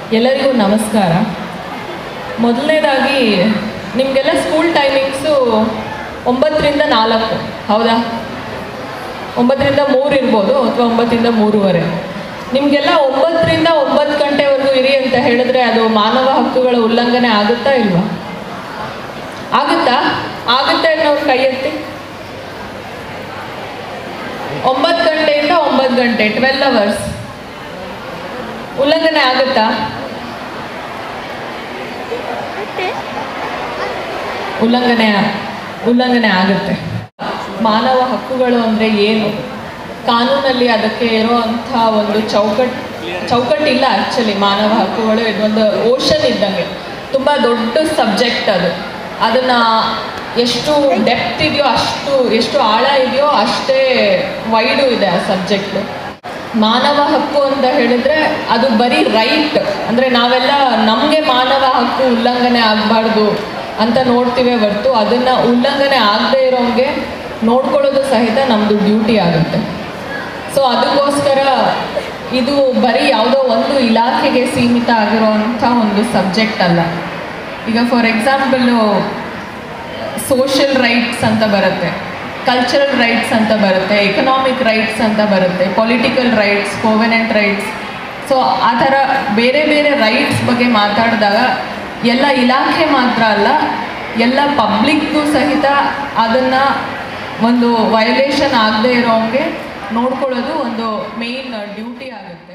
ಎಲ್ಲರಿಗೂ ನಮಸ್ಕಾರ ಮೊದಲನೇದಾಗಿ ನಿಮಗೆಲ್ಲ ಸ್ಕೂಲ್ ಟೈಮಿಂಗ್ಸು ಒಂಬತ್ತರಿಂದ ನಾಲ್ಕು ಹೌದಾ ಒಂಬತ್ತರಿಂದ ಮೂರು ಇರ್ಬೋದು ಅಥವಾ ಒಂಬತ್ತರಿಂದ ಮೂರುವರೆ ನಿಮಗೆಲ್ಲ ಒಂಬತ್ತರಿಂದ ಒಂಬತ್ತು ಗಂಟೆವರೆಗೂ ಇರಿ ಅಂತ ಹೇಳಿದ್ರೆ ಅದು ಮಾನವ ಹಕ್ಕುಗಳ ಉಲ್ಲಂಘನೆ ಆಗುತ್ತಾ ಇಲ್ವಾ ಆಗುತ್ತಾ ಆಗುತ್ತೆ ಅನ್ನೋರು ಕೈ ಎತ್ತಿ ಒಂಬತ್ತು ಗಂಟೆಯಿಂದ ಒಂಬತ್ತು ಗಂಟೆ ಟ್ವೆಲ್ ಅವರ್ಸ್ ಉಲ್ಲಂಘನೆ ಆಗುತ್ತಾ ಉಲ್ಲಂಘನೆ ಉಲ್ಲಂಘನೆ ಆಗುತ್ತೆ ಮಾನವ ಹಕ್ಕುಗಳು ಅಂದರೆ ಏನು ಕಾನೂನಲ್ಲಿ ಅದಕ್ಕೆ ಇರುವಂಥ ಒಂದು ಚೌಕಟ್ ಚೌಕಟ್ಟಿಲ್ಲ ಆ್ಯಕ್ಚುಲಿ ಮಾನವ ಹಕ್ಕುಗಳು ಇದೊಂದು ಓಷನ್ ಇದ್ದಂಗೆ ತುಂಬ ದೊಡ್ಡ ಸಬ್ಜೆಕ್ಟ್ ಅದು ಅದನ್ನು ಎಷ್ಟು ಡೆಪ್ತ್ ಇದೆಯೋ ಅಷ್ಟು ಎಷ್ಟು ಆಳ ಇದೆಯೋ ಅಷ್ಟೇ ವೈಡು ಇದೆ ಆ ಸಬ್ಜೆಕ್ಟು ಮಾನವ ಹಕ್ಕು ಅಂತ ಹೇಳಿದ್ರೆ ಅದು ಬರೀ ರೈಟ್ ಅಂದರೆ ನಾವೆಲ್ಲ ನಮಗೆ ಮಾನವ ಹಕ್ಕು ಉಲ್ಲಂಘನೆ ಆಗಬಾರ್ದು ಅಂತ ನೋಡ್ತೀವಿ ಹೊರ್ತು ಅದನ್ನು ಉಲ್ಲಂಘನೆ ಆಗದೇ ಇರೋಂಗೆ ನೋಡ್ಕೊಳ್ಳೋದು ಸಹಿತ ನಮ್ಮದು ಡ್ಯೂಟಿ ಆಗುತ್ತೆ ಸೊ ಅದಕ್ಕೋಸ್ಕರ ಇದು ಬರೀ ಯಾವುದೋ ಒಂದು ಇಲಾಖೆಗೆ ಸೀಮಿತ ಆಗಿರೋವಂಥ ಒಂದು ಸಬ್ಜೆಕ್ಟ್ ಅಲ್ಲ ಈಗ ಫಾರ್ ಎಕ್ಸಾಂಪಲ್ಲು ಸೋಷಿಯಲ್ ರೈಟ್ಸ್ ಅಂತ ಬರುತ್ತೆ ಕಲ್ಚರಲ್ ರೈಟ್ಸ್ ಅಂತ ಬರುತ್ತೆ ಎಕನಾಮಿಕ್ ರೈಟ್ಸ್ ಅಂತ ಬರುತ್ತೆ political rights covenant rights so ಆ ಥರ ಬೇರೆ ಬೇರೆ ರೈಟ್ಸ್ ಬಗ್ಗೆ ಮಾತಾಡಿದಾಗ ಎಲ್ಲ ಇಲಾಖೆ ಮಾತ್ರ ಅಲ್ಲ ಎಲ್ಲ ಪಬ್ಲಿಕ್ಗೂ ಸಹಿತ ಅದನ್ನು ಒಂದು ವೈಲೇಷನ್ ಆಗದೆ ಇರೋಂಗೆ ನೋಡ್ಕೊಳ್ಳೋದು ಒಂದು ಮೇನ್ ಡ್ಯೂಟಿ ಆಗುತ್ತೆ